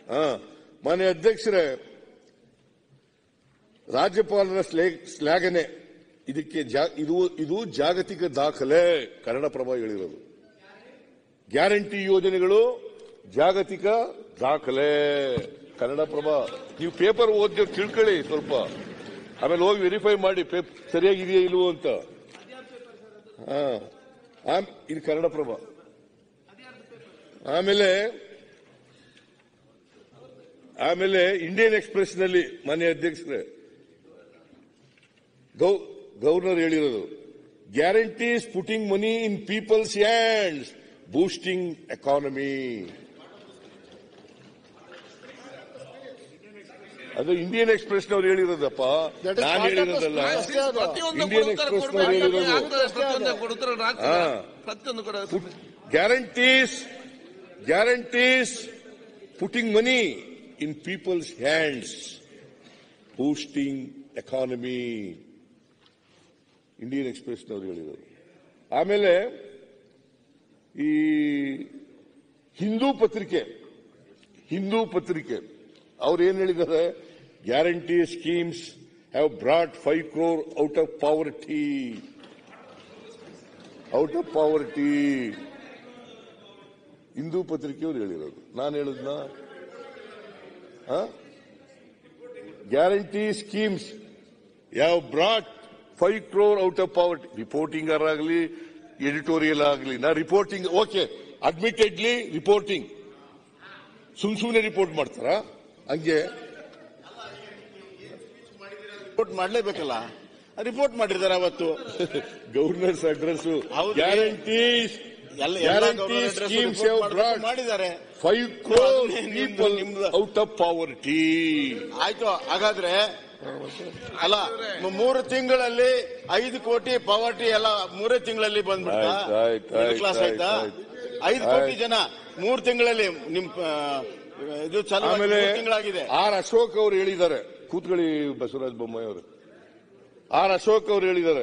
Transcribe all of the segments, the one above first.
ಹಾ ಮಾನ್ಯ ಅಧ್ಯಕ್ಷರೇ ರಾಜ್ಯಪಾಲರ ಸ್ಲೇ- ಶ್ಲಾಘನೆ ಇದಕ್ಕೆ ಜಾ- ಇದು ಇದು ಜಾಗತಿಕ ದಾಖಲೆ ಕನ್ನಡಪ್ರಭ ಹೇಳಿರೋದು ಗ್ಯಾರಂಟಿ ಯೋಜನೆಗಳು ಜಾಗತಿಕ ದಾಖಲೆ ಕನ್ನಡಪ್ರಭ ನೀವು ಪೇಪರ್ ಓದಿ ತಿಳ್ಕೊಳ್ಳಿ ಸ್ವಲ್ಪ ಆಮೇಲೆ ಹೋಗಿ ವೆರಿಫೈ ಮಾಡಿ ಪೇಪ್ ಸರಿಯಾಗಿದೆಯಾ ಇಲ್ವೋ ಅಂತ ಹಾ ಆಮ್- ಇದು ಕನ್ನಡಪ್ರಭ ಆಮೇಲೆ ಆಮೇಲೆ ಇಂಡಿಯನ್ ಎಕ್ಸ್ಪ್ರೆಸ್ ನಲ್ಲಿ ಮಾನ್ಯ ಅಧ್ಯಕ್ಷರೇ ಗೌ- ಗವರ್ನರ್ ಹೇಳಿರೋದು guarantees putting money in people's hands boosting economy ಅದು ಇಂಡಿಯನ್ ಎಕ್ಸ್ಪ್ರೆಸ್ ನವ್ರು ಹೇಳಿರೋದಪ್ಪ That is ನಾನು part of the ಹೇಳಿರೋದಲ್ಲ strategy. ಪ್ರತಿಯೊಂದು ಇಂಡಿಯನ್ ಉತ್ತರ ಎಕ್ಸ್ಪ್ರೆಸ್ ನವ್ರು ಕೊಡ್ಬೇಕು. ಹೇಳಿರೋದು ಆಗ್ತದೆ, ಪ್ರತಿಯೊಂದು ಕೊಡ್ತಾರೆ, ಆಗ್ತದೆ. ಹಾ. ಪ್ರತಿಯೊಂದು ಕೂಡ guarantees guarantees putting money in people's hands boosting economy Indian Express ನವರು ಹೇಳಿದರು ಆಮೇಲೆ ಈ ಹಿಂದೂ ಪತ್ರಿಕೆ ಹಿಂದೂ ಪತ್ರಿಕೆ ಅವ್ರು ಏನ್ ಹೇಳಿದ್ದಾರೆ guarantee schemes have brought five crore out of poverty out of poverty Hindu ಪತ್ರಿಕೆಯವರು ಹೇಳಿರೋದು ನಾನು ಹೇಳಿದ್ನ ಗ್ಯಾರಂಟಿ ಸ್ಕೀಮ್ಸ್ ಯಾವ brought five crore out of poverty reporting ಆಗಲಿ ಎಡಿಟೋರಿಯಲ್ ಆಗಲಿ ನಾ ರಿಪೋರ್ಟಿಂಗ್ ಓಕೆ ಅಡ್ಮಿಟೆಡ್ಲಿ ರಿಪೋರ್ಟಿಂಗ್ ಸುಮ್ ಸುಮ್ಮನೆ ರಿಪೋರ್ಟ್ ಮಾಡ್ತಾರಾ ಹಂಗೆ ರಿಪೋರ್ಟ್ ಮಾಡ್ಲೇಬೇಕಲ್ಲ ರಿಪೋರ್ಟ್ ಮಾಡಿದ್ದಾರೆ ಅವತ್ತು ಗವರ್ನರ್ಸ್ ಅಡ್ರೆಸ್ ಹೌದು. ಗ್ಯಾರಂಟೀಸ್ ಎಲ್ಲ ಎಲ್ಲ guarantee government address schemes report ಮಾಡ್ಬಿಟ್ಟು ಮಾಡಿದ್ದಾರೆ ಫೈವ್ ಕ್ರೋರ್ ಅದನ್ನೇ ನಿಮ್ದು- ಪೀಪಲ್ ನಿಮ್ದು. ಔಟ್ ಆಫ್ ಪಾವರ್ಟಿ ಆಯ್ತು ಹಾಗಾದ್ರೆ ಅಲ್ಲ ಮ- ಮೂರು ತಿಂಗಳಲ್ಲಿ ಐದು ಕೋಟಿ ಪವರ್ಟಿ ಎಲ್ಲ ಮೂರೇ ತಿಂಗಳಲ್ಲಿ ಬಂದ್ಬಿಡ್ತಾ ಆಯ್ತು, ಆಯ್ತು, ಮಿಡಲ್ ಆಯ್ತು, ಕ್ಲಾಸ್ ಆಯ್ತಾ ಆಯ್ತು, ಐದು ಕೋಟಿ ಆಯ್ತು. ಜನ ಮೂರು ತಿಂಗಳಲ್ಲಿ ನಿಮ್ ಆ, ಇದು ಚಾಲು ಆಮೇಲೆ ಮೂರು ತಿಂಗಳಾಗಿದೆ ಆರ್ ಅಶೋಕ್ ಅವರು ಹೇಳಿದ್ದಾರೆ ಕೂತ್ಕೊಳ್ಳಿ ಬಸವರಾಜ ಬೊಮ್ಮಾಯಿ ಅವರು ಆರ್ ಅಶೋಕ್ ಅವರು ಹೇಳಿದ್ದಾರೆ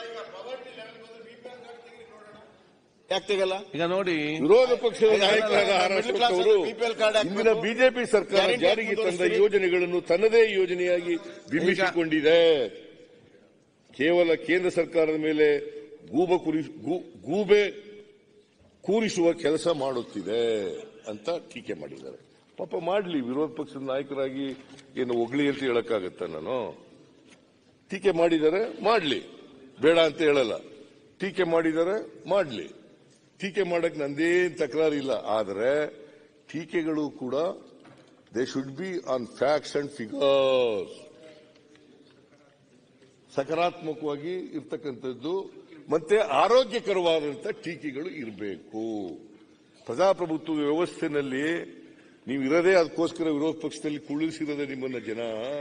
ಯಾಕೆ ತೆಗಲ್ಲ ಈಗ ನೋಡಿ ವಿರೋಧ ಪಕ್ಷದ ನಾಯಕರಾದ ಆರ್ Middle ಅಶೋಕ್ class ಅವರು ಅಲ್ಲಿ BPL card ಹಾಕ್ಬೇಕು. ಇಂದಿನ ಬಿಜೆಪಿ ಸರ್ಕಾರ Guarantee ಜಾರಿಗೆ ತಂದ ಮುಂದುವರಿಸ್ತೀರಿ. ಯೋಜನೆಗಳನ್ನು ತನ್ನದೇ ಯೋಜನೆಯಾಗಿ ಬಿಂಬಿಸಿಕೊಂಡಿದೆ ಕೇವಲ ಕೇಂದ್ರ ಸರ್ಕಾರದ ಮೇಲೆ ಗೂಬ ಕುರಿ ಗೂ- ಗೂಬೆ ಕೂರಿಸುವ ಕೆಲಸ ಮಾಡುತ್ತಿದೆ ಅಂತ ಟೀಕೆ ಮಾಡಿದ್ದಾರೆ ಪಾಪ ಮಾಡಲಿ ವಿರೋಧ ಪಕ್ಷದ ನಾಯಕರಾಗಿ ಏನು ಒಗ್ಲಿ ಅಂತ ಹೇಳಕ್ಕಾಗತ್ತ ನಾನು ಟೀಕೆ ಮಾಡಿದ್ದಾರೆ ಮಾಡಲಿ ಬೇಡ ಅಂತ ಹೇಳಲ್ಲ ಟೀಕೆ ಮಾಡಿದ್ದಾರೆ ಮಾಡಲಿ ಟೀಕೆ ಮಾಡಕ್ ನಂದೇನ್ ತಕರಾರಿಲ್ಲ ಆದರೆ ಟೀಕೆಗಳು ಕೂಡ they should be on facts and figures ಸಕಾರಾತ್ಮಕವಾಗಿ ಇರ್ತಕ್ಕಂಥದ್ದು ಮತ್ತೆ ಆರೋಗ್ಯಕರವಾದಂಥ ಟೀಕೆಗಳು ಇರಬೇಕು ಪ್ರಜಾಪ್ರಭುತ್ವ ವ್ಯವಸ್ಥೆನಲ್ಲಿ ನೀವು ಇರೋದೇ ಅದಕ್ಕೋಸ್ಕರ ವಿರೋಧ ಪಕ್ಷದಲ್ಲಿ ಕುಳ್ಳಿಸಿರೋದೇ ನಿಮ್ಮನ್ನ ಜನ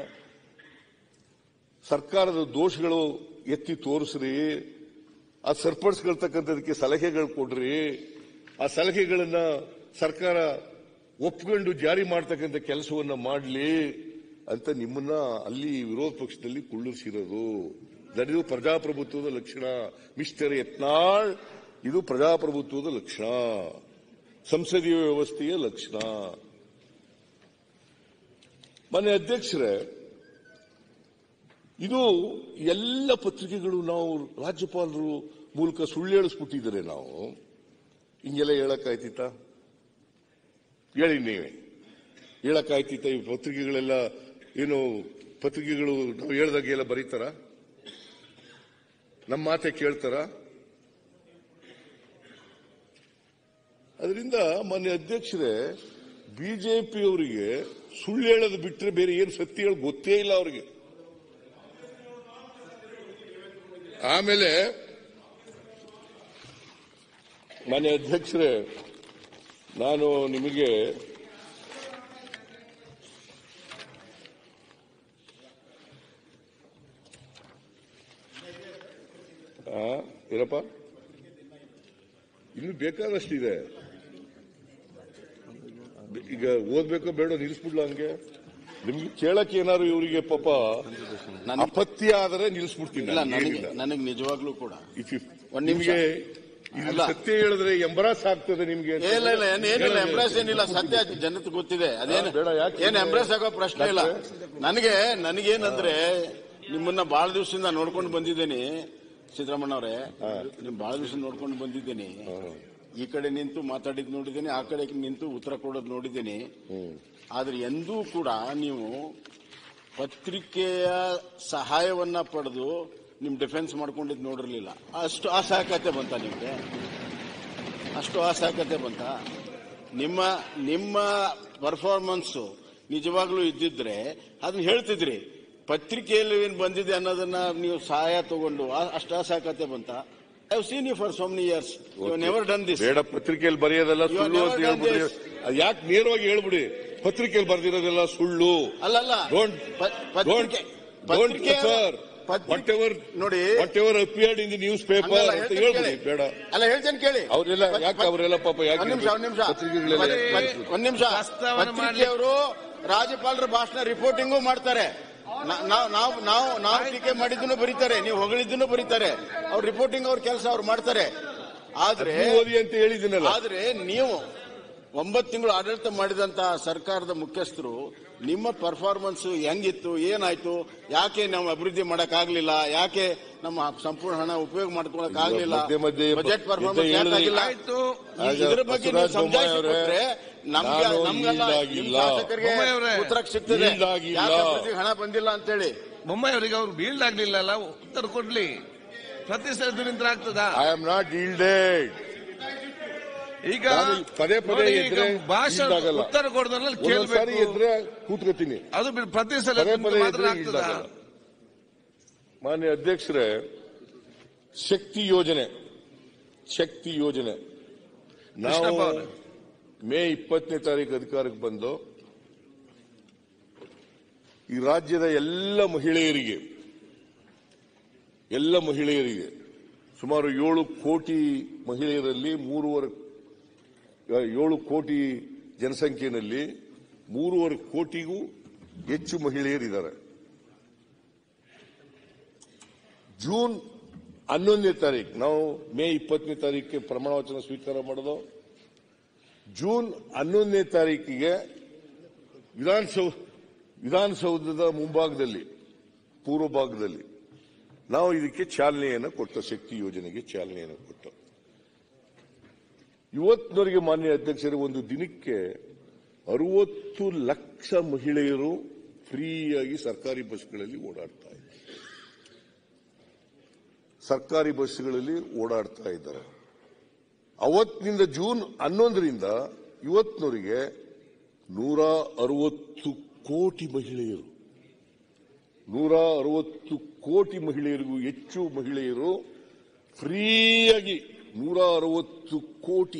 ಸರ್ಕಾರದ ದೋಷಗಳು ಎತ್ತಿ ತೋರಿಸ್ರಿ ಆ ಸರಿಪಡಿಸ್ಕೊಳ್ತಕ್ಕಂಥದಕ್ಕೆ ಸಲಹೆಗಳು ಕೊಡ್ರಿ ಆ ಸಲಹೆಗಳನ್ನ ಸರ್ಕಾರ ಒಪ್ಕೊಂಡು ಜಾರಿ ಮಾಡ್ತಕ್ಕಂಥ ಕೆಲಸವನ್ನ ಮಾಡಲಿ ಅಂತ ನಿಮ್ಮನ್ನ ಅಲ್ಲಿ ವಿರೋಧ ಪಕ್ಷದಲ್ಲಿ ಕುಳ್ಳಿಸಿರೋದು ಇದು ಪ್ರಜಾಪ್ರಭುತ್ವದ ಲಕ್ಷಣ ಮಿಸ್ಟರ್ ಯತ್ನಾಳ್ ಇದು ಪ್ರಜಾಪ್ರಭುತ್ವದ ಲಕ್ಷಣ ಸಂಸದೀಯ ವ್ಯವಸ್ಥೆಯ ಲಕ್ಷಣ ಮನೆ ಅಧ್ಯಕ್ಷರೇ ಇದು ಎಲ್ಲ ಪತ್ರಿಕೆಗಳು ನಾವು ರಾಜ್ಯಪಾಲರು ಮೂಲಕ ಸುಳ್ಳು ಹೇಳಿಸ್ಬಿಟ್ಟಿದ್ದಾರೆ ನಾವು ಹಿಂಗೆಲ್ಲ ಹೇಳಕ್ಕಾಯ್ತಿತ್ತ ಹೇಳಿ ನೀವೇ ಹೇಳಕ್ಕಾಯ್ತಿತ್ತ ಈ ಪತ್ರಿಕೆಗಳೆಲ್ಲ ಏನು ಪತ್ರಿಕೆಗಳು ನಾವು ಹೇಳ್ದಾಗೆಲ್ಲ ಬರೀತಾರ ನಮ್ಮ ಮಾತೆ ಕೇಳ್ತಾರ ಅದರಿಂದ ಮಾನ್ಯ ಅಧ್ಯಕ್ಷರೇ ಬಿಜೆಪಿಯವರಿಗೆ ಸುಳ್ಳು ಹೇಳೋದು ಬಿಟ್ಟರೆ ಬೇರೆ ಏನು ಸತ್ಯ ಹೇಳಿ ಗೊತ್ತೇ ಇಲ್ಲ ಅವರಿಗೆ ಆಮೇಲೆ ಮಾನ್ಯ ಅಧ್ಯಕ್ಷರೇ ನಾನು ನಿಮಗೆ ಆ, ಏನಪ್ಪ ಇನ್ನು ಬೇಕಾದಷ್ಟಿದೆ ಈಗ ಓದ್ಬೇಕೋ ಬೇಡ ನಿಲ್ಲಿಸ್ಬಿಡ್ಲ ಹಂಗೆ ನಿಮ್ಗೆ ಕೇಳಕ್ಕೆ ಏನಾದ್ರು ಇವರಿಗೆ ಪಾಪ ನನಗೆ- ಅಪತ್ಯ ಆದರೆ ನಿಲ್ಲಿಸ್ಬಿಡ್ತೀನಿ ಇಲ್ಲ ನಾನು ನನಗೆ ಏನಿಲ್ಲ. ನನಗೆ ನಿಜವಾಗ್ಲೂ ಕೂಡ If you- ಒಂದ್ ನಿಮಿಷ. ನಿಮ್ಗೆ ಇದು ಅಲ್ಲ. ಸತ್ಯ ಹೇಳಿದ್ರೆ ಎಂಬರಾಸ್ ಆಗ್ತದೆ ನಿಮ್ಗೆ ಅಂತ. ಇಲ್ಲ ಇಲ್ಲ ಏನ್- ಏನಿಲ್ಲ ಎಂಬ್ರೆಸ್ ಏನಿಲ್ಲ ಸತ್ಯ ಜನತೆ ಗೊತ್ತಿದೆ ಅದೇನು ಬೇಡ, ಯಾಕೆ ಏನ್ ಎಂಬ್ರೆಸ್ ಆಗೋ ಪ್ರಶ್ನೆ ಇಲ್ಲ ನನಗೆ ನನಗೇನಂದ್ರೆ ನಿಮ್ಮನ್ನ ಬಹಳ ದಿವಸದಿಂದ ನೋಡ್ಕೊಂಡು ಬಂದಿದ್ದೀನಿ ಸಿದ್ದರಾಮಣ್ಣ ಅವರೇ ನಿಮ್ ಬಹಳ ದಿವಸ ನೋಡ್ಕೊಂಡು ಬಂದಿದ್ದೀನಿ ಈ ಕಡೆ ನಿಂತು ಮಾತಾಡಿದ್ ನೋಡಿದ್ದೀನಿ ಆ ಕಡೆ ನಿಂತು ಉತ್ತರ ಕೊಡೋದು ನೋಡಿದ್ದೀನಿ ಆದ್ರೆ ಎಂದೂ ಕೂಡ ನೀವು ಪತ್ರಿಕೆಯ ಸಹಾಯವನ್ನ ಪಡೆದು ನಿಮ್ ಡಿಫೆನ್ಸ್ ಮಾಡ್ಕೊಂಡಿದ್ ನೋಡಿರ್ಲಿಲ್ಲ ಅಷ್ಟು ಅಸಹಕತೆ ಬಂತ ನಿಮ್ಗೆ ಅಷ್ಟು ಅಸಹಕತೆ ಬಂತ ನಿಮ್ಮ ನಿಮ್ಮ ಪರ್ಫಾರ್ಮೆನ್ಸ್ ನಿಜವಾಗ್ಲೂ ಇದ್ದಿದ್ರೆ ಅದನ್ನ ಹೇಳ್ತಿದ್ರಿ ಪತ್ರಿಕೆಯಲ್ಲಿ ಏನ್ ಬಂದಿದೆ ಅನ್ನೋದನ್ನ ನೀವು ಸಹಾಯ ತಗೊಂಡು ಆ- ಅಷ್ಟು ಅಸಹಕತೆ ಬಂತ I seen you for so many years you never done this ಬೇಡ ಪತ್ರಿಕೆಯಲ್ಲಿ ಬರೆಯೋದೆಲ್ಲ You have ಸುಳ್ಳು ಅಂತ never done ಹೇಳ್ಬಿಡಿ this. ಯಾಕೆ ನೇರವಾಗಿ ಹೇಳ್ಬಿಡಿ ಪತ್ರಿಕೆಯಲ್ಲಿ ಬರ್ದಿರೋದೆಲ್ಲ ಸುಳ್ಳು ಅಲ್ಲಲ್ಲ ಡೋಂಟ್ ಪ- ಪತ್ರಿಕೆ ಡೋಂಟ್ ಪತ್ರಿಕೆ- ಸರ್ ಪತ್ರಿಕೆ- ವಾಟ್ ಎವರ್ ನೋಡಿ whatever appeared in the newspaper ಹಂಗಲ್ಲ, ಅಂತ ಹೇಳ್ತೀನಿ ಹೇಳ್ಬಿಡಿ ಕೇಳಿ. ಬೇಡ ಅಲ್ಲ ಹೇಳ್ತೇನೆ ಕೇಳಿ ಅವರೆಲ್ಲ ಪತ್- ಯಾಕೆ ಪತ್- ಅವರೆಲ್ಲ ಪಾಪ ಯಾಕೆ ಒಂದ್ ನಿಮಿಷ ಒಂದ್ ನಿಮಿಷ ಪತ್ರಿಕೆಗಳೆಲ್ಲ ಪತ್- ಯಾಕೆ ಪತ್- ಒಂದ್ ನಿಮಿಷ ಪ್ರಸ್ತಾವನೆ ಪತ್ರಿಕೆಯವರು ರಾಜ್ಯಪಾಲರ ಭಾಷಣ ರಿಪೋರ್ಟಿಂಗು ಮಾಡ್ತಾರೆ ನಾ- ನಾವು ನಾವು ನಾವು ನಾವು ಟೀಕೆ ಮಾಡಿದ್ದನ್ನು ಬರೀತಾರೆ ನೀವು ಹೊಗಳಿದ್ದನ್ನು ಬರೀತಾರೆ ಅವ್ರ ರಿಪೋರ್ಟಿಂಗ್ ಅವ್ರ ಕೆಲಸ ಅವ್ರು ಮಾಡ್ತಾರೆ ಆದ್ರೆ ನೀವು ಓದಿ ಅಂತ ಹೇಳಿದ್ದೀನಲ್ಲ ಆದ್ರೆ ನೀವು ಒಂಬತ್ತು ತಿಂಗಳು ಆಡಳಿತ ಮಾಡಿದಂತ ಸರ್ಕಾರದ ಮುಖ್ಯಸ್ಥರು ನಿಮ್ಮ ಪರ್ಫಾರ್ಮೆನ್ಸ್ ಹೆಂಗಿತ್ತು ಏನಾಯ್ತು ಯಾಕೆ ನಾವು ಅಭಿವೃದ್ಧಿ ಮಾಡಕ್ ಆಗ್ಲಿಲ್ಲ ಯಾಕೆ ನಮ್ಮ ಸಂಪೂರ್ಣ ಹಣ ಉಪಯೋಗ ಮಾಡ್ಕೊಳಕ್ ಆಗ್ಲಿಲ್ಲ ಮಧ್ಯೆ ಮಧ್ಯೆ ಬಜೆಟ್ ಇದ್ದ ಪರ್ಫಾರ್ಮೆನ್ಸ್ ಹೇಳಿದ್ರಿ. ಯಾಕಾಗಿಲ್ಲ ಆಯ್ತು ಆಗ ಇದ್ರ ಬಗ್ಗೆ ನೀವು ಬಸವರಾಜ ಬೊಮ್ಮಾಯಿ ಸಮಜಾಯಿಷಿ ಅವರೇ, ಕೊಟ್ರೆ ನಮ್ಗೆ ನಾನು ನಮ್ಗೆಲ್ಲ ಈಡಾಗಿಲ್ಲ. ನಿಮ್ ಶಾಸಕರಿಗೆ ಬೊಮ್ಮಾಯಿ ಅವರೇ, ಉತ್ತರ ಸಿಗ್ತದೆ ಈಡಾಗಿಲ್ಲ. ಯಾಕೆ ಅಭಿವೃದ್ಧಿಗೆ ಹಣ ಬಂದಿಲ್ಲ ಅಂತೇಳಿ ಬೊಮ್ಮಾಯಿ ಅವರಿಗೆ ಅವ್ರು ಬೀಲ್ಡ್ ಆಗ್ಲಿಲ್ಲ ಅಲ್ಲ ಉತ್ತರ ಕೊಡ್ಲಿ ಪ್ರತಿಸರಿದು ನಿಂತ್ರ ಆಗ್ತದ ಐ ಆಮ್ ನಾಟ್ ಈಲ್ಡೆಡ್ ಈಗ ನಾನು ಪದೇ ಪದೇ ನೋಡಿ, ಈಗ ಎದ್ರೆ ಭಾಷಣ yield ಆಗಲ್ಲ. ಉತ್ತರ ಕೊಡೋದ್ರಲ್ಲಿ ಒಂದೊಂದ್ಸಾರಿ ಕೇಳಬೇಕು ಎದ್ರೆ ಕೂತ್ಕೋತೀನಿ ಅದು ಬಿಟ್ಟು ಪ್ರತಿ ಸಲ ಪದೇ ಪದೇ ಮಾತ್ರ ಎದ್ರೆ ಆಗ್ತದ yield ಆಗಲ್ಲ. ಮಾನ್ಯ ಅಧ್ಯಕ್ಷರೇ ಶಕ್ತಿ ಯೋಜನೆ ಶಕ್ತಿ ಯೋಜನೆ ನಾವು ಕೃಷ್ಣಪ್ಪ ಅವರೇ. ಮೇ ಇಪ್ಪತ್ತನೇ ತಾರೀಕು ಅಧಿಕಾರಕ್ಕೆ ಬಂದು ಈ ರಾಜ್ಯದ ಎಲ್ಲ ಮಹಿಳೆಯರಿಗೆ ಎಲ್ಲ ಮಹಿಳೆಯರಿಗೆ ಸುಮಾರು ಏಳು ಕೋಟಿ ಮಹಿಳೆಯರಲ್ಲಿ ಮೂರುವರೆ ಏಳು ಕೋಟಿ ಜನಸಂಖ್ಯೆಯಲ್ಲಿ ಮೂರುವರೆ ಕೋಟಿಗೂ ಹೆಚ್ಚು ಮಹಿಳೆಯರಿದ್ದಾರೆ ಜೂನ್ ಹನ್ನೊಂದನೇ ತಾರೀಕು ನಾವು ಮೇ ಇಪ್ಪತ್ತನೇ ತಾರೀಕಿಗೆ ಪ್ರಮಾಣ ವಚನ ಸ್ವೀಕಾರ ಮಾಡೋದು ಜೂನ್ ಹನ್ನೊಂದನೇ ತಾರೀಕಿಗೆ ವಿಧಾನಸೌ ವಿಧಾನಸೌಧದ ಮುಂಭಾಗದಲ್ಲಿ ಪೂರ್ವ ಭಾಗದಲ್ಲಿ ನಾವು ಇದಕ್ಕೆ ಚಾಲನೆಯನ್ನು ಕೊಟ್ಟು ಶಕ್ತಿ ಯೋಜನೆಗೆ ಚಾಲನೆಯನ್ನು ಕೊಟ್ಟು ಇವತ್ತಿನವರೆಗೆ ಮಾನ್ಯ ಅಧ್ಯಕ್ಷರು ಒಂದು ದಿನಕ್ಕೆ ಅರವತ್ತು ಲಕ್ಷ ಮಹಿಳೆಯರು ಫ್ರೀಯಾಗಿ ಸರ್ಕಾರಿ ಬಸ್ಗಳಲ್ಲಿ ಓಡಾಡ್ತಾ ಇದ್ದಾರೆ ಸರ್ಕಾರಿ ಬಸ್ಗಳಲ್ಲಿ ಓಡಾಡ್ತಾ ಇದ್ದಾರೆ ಅವತ್ತಿನಿಂದ ಜೂನ್ ಹನ್ನೊಂದರಿಂದ ಇವತ್ತಿನವರೆಗೆ ನೂರ ಅರವತ್ತು ಕೋಟಿ ಮಹಿಳೆಯರು ನೂರ ಅರವತ್ತು ಕೋಟಿ ಮಹಿಳೆಯರಿಗೂ ಹೆಚ್ಚು ಮಹಿಳೆಯರು ಫ್ರೀಯಾಗಿ ನೂರ ಅರವತ್ತು ಕೋಟಿ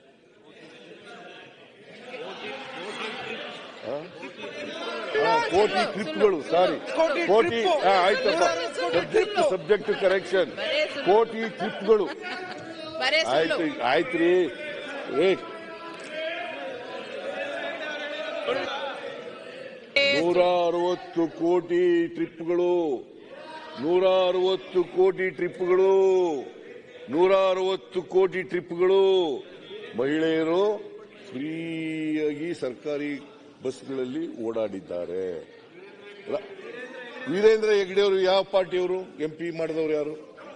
ಆ? ಆ, ಕೋಟಿ ಟ್ರಿಪ್ಗಳು ಸಾರಿ ಕೋಟಿ ಆ, ಆಯ್ತಪ್ಪ ಸಬ್ಜೆಕ್ಟ್ ಸಬ್ಜೆಕ್ಟ್ ಕರೆಕ್ಷನ್ ಕೋಟಿ ಟ್ರಿಪ್ಗಳು ಬರೇ ಸುಳ್ಳು ಆಯ್ತು ಆಯ್ತ್ರಿ ಏ ನೂರ ಅರವತ್ತು ಕೋಟಿ ಟ್ರಿಪ್ಗಳು ನೂರ ಅರವತ್ತು ಕೋಟಿ ಟ್ರಿಪ್ಗಳು ನೂರ ಅರವತ್ತು ಕೋಟಿ ಟ್ರಿಪ್ಗಳು ಮಹಿಳೆಯರು ಫ್ರೀಯಾಗಿ ಸರ್ಕಾರಿ ಬಸ್ಗಳಲ್ಲಿ ಓಡಾಡಿದ್ದಾರೆ ರ- ವೀರೇಂದ್ರ ಹೆಗ್ಡೆ ಅವರು ಯಾವ ಪಾರ್ಟಿಯವರು ಎಂಪಿ ಮಾಡಿದವರು ಯಾರು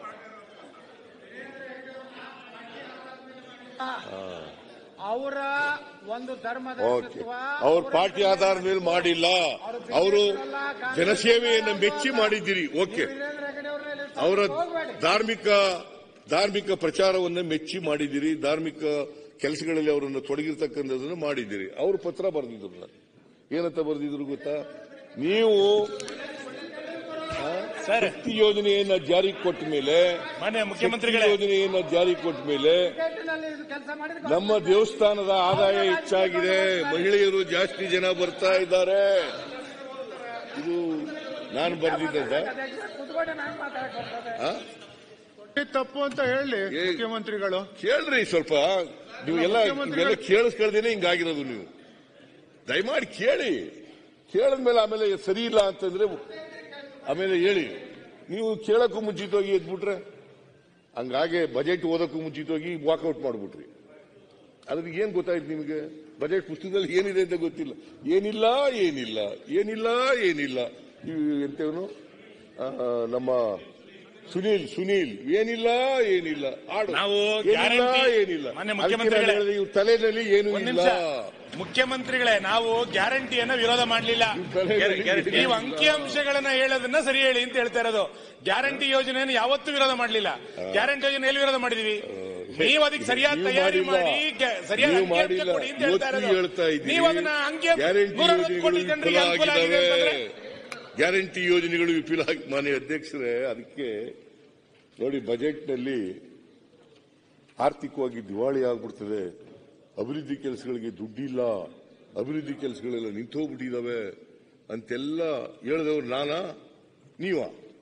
ಅವರ ಒಂದು ಧರ್ಮದ ಓಕೆ ತತ್ವ, ಅವ್ರ ಅವರ ಪಾರ್ಟಿ ಆಧಾರದ ಮೇಲೆ ಮಾಡಿಲ್ಲ ಅವರು ಜನಸೇವೆಯನ್ನು ಮೆಚ್ಚಿ ಮಾಡಿದ್ದೀರಿ ಓಕೆ ವೀರೇಂದ್ರ ಹೆಗಡೆ ಅವ್ರನ್ನ ಇಲ್ಲಿ ಅವರ ಹೋಗ್ಬೇಡಿ. ಧಾರ್ಮಿಕ ಧಾರ್ಮಿಕ ಪ್ರಚಾರವನ್ನು ಮೆಚ್ಚಿ ಮಾಡಿದ್ದೀರಿ ಧಾರ್ಮಿಕ ಕೆಲಸಗಳಲ್ಲಿ ಅವರನ್ನು ತೊಡಗಿರ್ತಕ್ಕಂಥದ್ದನ್ನು ಮಾಡಿದ್ದೀರಿ ಅವರು ಪತ್ರ ಬರೆದಿದ್ರು ಏನಂತ ಬರೆದಿದ್ರು ಗೊತ್ತಾ ನೀವು ಆ, ಶಕ್ತಿ ಯೋಜನೆಯನ್ನ ಜಾರಿಗೆ ಕೊಟ್ಟ ಮೇಲೆ ಮಾನ್ಯ ಶಕ್ತಿ ಮುಖ್ಯಮಂತ್ರಿಗಳೇ ಯೋಜನೆಯನ್ನ ಜಾರಿಗೆ ಕೊಟ್ಟ ಮೇಲೆ ಕ್ರಿಕೆಟ್ನಲ್ಲಿ ಇದು ಕೆಲಸ ಮಾಡಿದ್ರೆ ನಮ್ಮ ದೇವಸ್ಥಾನದ ಆದಾಯ ಹೆಚ್ಚಾಗಿದೆ ಮಹಿಳೆಯರು ಜಾಸ್ತಿ ಜನ ಬರ್ತಾ ಇದ್ದಾರೆ ಇದು ನಾನು ಬರೆದಿದ್ದ ಕುತ್ಕೊಂಡು ನಾನು ಮಾತಾಡಕ್ ಬರ್ತದೆ ತಪ್ಪು ಅಂತ ಹೇಳಿ ಏ- ಮುಖ್ಯಮಂತ್ರಿಗಳು ಕೇಳ್ರಿ ಸ್ವಲ್ಪ ನೀವು ಎಲ್ಲ ಇವೆಲ್ಲ ಕೇಳಿಸ್ಕೊಳ್ದೇನೆ ಹಿಂಗಾಗಿರೋದು ನೀವು ದಯಮಾಡಿ ಕೇಳಿ ಕೇಳಿದ್ಮೇಲೆ ಆಮೇಲೆ ಸರಿ ಇಲ್ಲ ಅಂತಂದ್ರೆ ಆಮೇಲೆ ಹೇಳಿ ನೀವು ಕೇಳಕ್ಕೂ ಮುಂಚಿತವಾಗಿ ಎದ್ಬಿಟ್ರೆ ಹಂಗಾಗಿ ಬಜೆಟ್ ಓದಕ್ಕೂ ಮುಂಚಿತವಾಗಿ ವಾಕೌಟ್ ಮಾಡ್ಬಿಟ್ರಿ ಅದ್ರಿಗೆ ಏನ್ ಗೊತ್ತಾಯ್ತು ನಿಮಗೆ ಬಜೆಟ್ ಪುಸ್ತಕದಲ್ಲಿ ಏನಿದೆ ಅಂತ ಗೊತ್ತಿಲ್ಲ ಏನಿಲ್ಲ ಏನಿಲ್ಲ ಏನಿಲ್ಲ ಏನಿಲ್ಲ ಇವ್ ಎಂತವನು ಆ, ನಮ್ಮ ಸುನೀಲ್ ಸುನೀಲ್ ಏನಿಲ್ಲ ಏನಿಲ್ಲ ಆಡು ನಾವು ಏನಿಲ್ಲ ಗ್ಯಾರಂಟಿ- ಏನಿಲ್ಲ ಮಾನ್ಯ ಅದಕ್ಕೆ ನಾನು ಮುಖ್ಯಮಂತ್ರಿಗಳೇ, ಹೇಳಿದೆ, ಇವ್ರ ತಲೆಯಲ್ಲಿ ಏನು ಒಂದ್ ಇಲ್ಲ ನಿಮಿಷ ಮುಖ್ಯಮಂತ್ರಿಗಳೇ ನಾವು ಗ್ಯಾರಂಟಿಯನ್ನ ವಿರೋಧ ಮಾಡಲಿಲ್ಲ ಗ್ಯಾರಂಟಿ- ನೀವು ಅಂಕಿಅಂಶಗಳನ್ನ ಹೇಳೋದನ್ನ ಸರಿ ಹೇಳಿ ಅಂತ ಹೇಳ್ತಾ ಇರೋದು ಗ್ಯಾರಂಟಿ ಯೋಜನೆಯನ್ನು ಯಾವತ್ತೂ ವಿರೋಧ ಮಾಡಲಿಲ್ಲ ಗ್ಯಾರಂಟಿ ಯೋಜನೆ ಎಲ್ಲಿ ವಿರೋಧ ಮಾಡಿದೀವಿ ನೀವು ಅದಕ್ಕೆ ಸರಿಯಾದ ನೀವು ತಯಾರಿ ಮಾಡಿಲ್ಲ. ಮಾಡಿ ಗ- ಸರಿಯಾದ ನೀವು ಅಂಕಿಅಂಶ ಮಾಡಿಲ್ಲ. ಕೊಡಿ ಅಂತ ಹೇಳ್ತಾ ಇವತ್ತು ಇರೋದು ಹೇಳ್ತಾ ಇದ್ದೀರಿ. ನೀವು ಅದನ್ನ ಅಂಕಿ ಗ್ಯಾರಂಟಿ ನೂರ ಅರವತ್ತು ಕೋಟಿ ಯೋಜನೆಗಳು ಜನರಿಗೆ ವಿಫಲ ಅನುಕೂಲ ಆಗಿದೆ ಆಗಿದ್ದಾವೆ ಅಂತಂದ್ರೆ ಗ್ಯಾರಂಟಿ ಯೋಜನೆಗಳು ವಿಫಲ ಆಗಿ ಮಾನ್ಯ ಅಧ್ಯಕ್ಷರೇ ಅದಕ್ಕೆ ನೋಡಿ ಬಜೆಟ್ನಲ್ಲಿ ಆರ್ಥಿಕವಾಗಿ ದಿವಾಳಿ ಆಗ್ಬಿಡ್ತದೆ ಅಭಿವೃದ್ಧಿ ಕೆಲಸಗಳಿಗೆ ದುಡ್ಡಿಲ್ಲ ಅಭಿವೃದ್ಧಿ ಕೆಲಸಗಳೆಲ್ಲ ನಿಂತೋಗ್ಬಿಟ್ಟಿದಾವೆ ಅಂತೆಲ್ಲ ಹೇಳಿದವ್ರು ನಾನಾ ನೀವ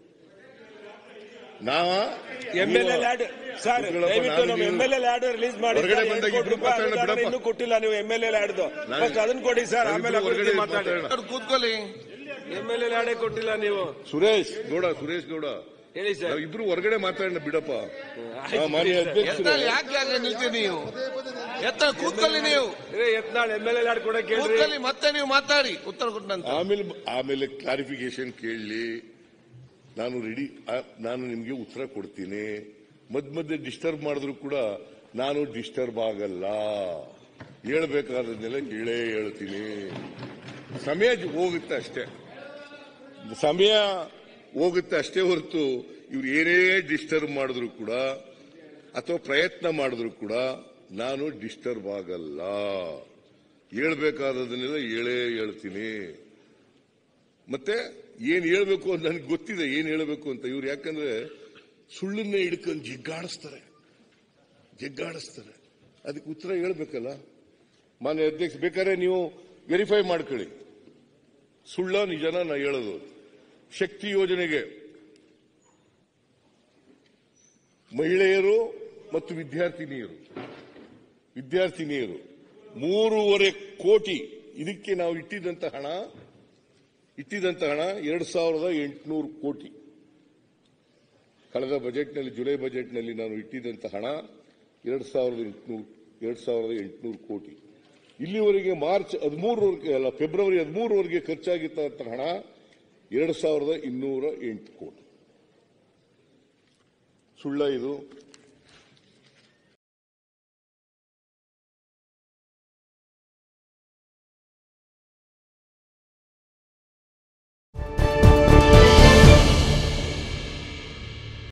ನಾವ ಎಂ ಎಲ್ ಎಲ್ ಆಡ್ ಸರ್ ಕೂತ್ಕೊಳ್ಳಪ್ಪ, ದಯವಿಟ್ಟು ನಾನು ನಮ್ಮ ಎಂ ನೀವು- ಎಲ್ ಎಲ್ ಆಡ್ ರಿಲೀಸ್ ಮಾಡಿ ಹೊರಗಡೆ ಸರ್, ಬಂದಾಗ ಎರಡು ಕೋಟಿ ಇಬ್ರು ರೂಪಾಯಿ ಮಾತಾಡೋಣ ಅನುದಾನ ಬಿಡಪ್ಪ. ಇನ್ನೂ ಕೊಟ್ಟಿಲ್ಲ ನೀವು ಎಂ ಎಲ್ ಎಲ್ ಆಡ್ದು ನಾನು- ಫಸ್ಟ್ ಅದನ್ನ ಕೊಡಿ ಸರ್ ಆಮೇಲೆ ನಾವಿಬ್ರು ಅಭಿವೃದ್ಧಿ ಹೊರಗಡೆ ಮಾತಾಡಿ ಮಾತಾಡೋಣ. ಅವ್ರು ಕೂತ್ಕೊಳ್ಳಿ ಎಂ ಎಲ್ ಎಲ್ ಆಡೇ ಕೊಟ್ಟಿಲ್ಲ ನೀವು ಸುರೇಶ್ ಗೌಡ ಸುರೇಶ್ ಗೌಡ ಹೇಳಿ ಸರ್ ನಾವು ಇಬ್ರು ಹೊರಗಡೆ ಮಾತಾಡೋಣ ಬಿಡಪ್ಪ ಹಾ, ಮಾನ್ಯ ಅಧ್ಯಕ್ಷರೇ ಎತ್ತಲ್ಲಿ ಯಾಕೆ ಯಾಕೆ ನಿಲ್ತೀರಿ ನೀವು ಎತ್ತ ಕೂತ್ಕೊಳ್ಳಿ ನೀವು ಯತ್ನಾಳ್ ಎಂ ಎಲ್ ಎಲ್ ಆಡ್ ಕೊಡಕ್ಕೆ ಹೇಳ್ರಿ ಕೂತ್ಕೊಳ್ಳಿ ಮತ್ತೆ ನೀವು ಮಾತಾಡಿ ಉತ್ತರ ಕೊಟ್ಟ ನಂತರ ಆಮೇಲೆ ಆಮೇಲೆ ಕ್ಲಾರಿಫಿಕೇಶನ್ ಕೇಳಲಿ ನಾನು ರೆಡಿ ನಾನು ನಿಮಗೆ ಉತ್ತರ ಕೊಡ್ತೀನಿ ಮಧ್ಯ ಮಧ್ಯೆ ಡಿಸ್ಟರ್ಬ್ ಮಾಡಿದ್ರು ಕೂಡ ನಾನು ಡಿಸ್ಟರ್ಬ್ ಆಗಲ್ಲ ಹೇಳ್ಬೇಕಾದನ್ನೆಲ್ಲ ಹೇಳೇ ಹೇಳ್ತೀನಿ ಸಮಯ ಜ- ಹೋಗುತ್ತೆ ಅಷ್ಟೇ ಸಮಯ ಹೋಗುತ್ತೆ ಅಷ್ಟೇ ಹೊರತು ಇವ್ರು ಏನೇ ಡಿಸ್ಟರ್ಬ್ ಮಾಡಿದ್ರು ಕೂಡ ಅಥವಾ ಪ್ರಯತ್ನ ಮಾಡಿದ್ರು ಕೂಡ ನಾನು ಡಿಸ್ಟರ್ಬ್ ಆಗಲ್ಲ ಹೇಳ್ಬೇಕಾದದನ್ನೆಲ್ಲ ಹೇಳೇ ಹೇಳ್ತೀನಿ ಮತ್ತೆ ಏನ್ ಹೇಳ್ಬೇಕು ಅಂತ ನನಗೆ ಗೊತ್ತಿದೆ ಏನ್ ಹೇಳ್ಬೇಕು ಅಂತ ಇವ್ರು ಯಾಕಂದ್ರೆ ಸುಳ್ಳನ್ನೇ ಹಿಡ್ಕೊಂಡು ಜಿಗ್ಗಾಡಿಸ್ತಾರೆ ಜಿಗ್ಗಾಡಿಸ್ತಾರೆ ಅದಕ್ಕೆ ಉತ್ತರ ಹೇಳ್ಬೇಕಲ್ಲ ಮಾನ್ಯ ಅಧ್ಯಕ್ಷ ಬೇಕಾದ್ರೆ ನೀವು ವೆರಿಫೈ ಮಾಡ್ಕೊಳ್ಳಿ ಸುಳ್ಳ ನಿಜನ ನಾ ಹೇಳೋದು ಶಕ್ತಿ ಯೋಜನೆಗೆ ಮಹಿಳೆಯರು ಮತ್ತು ವಿದ್ಯಾರ್ಥಿನಿಯರು ವಿದ್ಯಾರ್ಥಿನಿಯರು ಮೂರುವರೆ ಕೋಟಿ ಇದಕ್ಕೆ ನಾವು ಇಟ್ಟಿದ್ದಂತ ಹಣ ಇಟ್ಟಿದ್ದಂತ ಹಣ ಎರಡು ಸಾವಿರದ ಎಂಟುನೂರು ಕೋಟಿ ಕಳೆದ ಬಜೆಟ್ನಲ್ಲಿ ಜುಲೈ ಬಜೆಟ್ನಲ್ಲಿ ನಾನು ಇಟ್ಟಿದ್ದಂತ ಹಣ ಎರಡು ಸಾವಿರದ ಎಂಟುನೂರು ಎರಡು ಸಾವಿರದ ಎಂಟುನೂರು ಕೋಟಿ ಇಲ್ಲಿವರೆಗೆ ಮಾರ್ಚ್ ಹದಿಮೂರವರೆಗೆ ಅಲ್ಲ ಫೆಬ್ರವರಿ ಹದಿಮೂರವರೆಗೆ ಖರ್ಚಾಗಿದ್ದಂತ ಹಣ ಎರಡು ಸಾವಿರದ ಇನ್ನೂರ ಎಂಟು ಕೋಟಿ ಸುಳ್ಳ ಇದು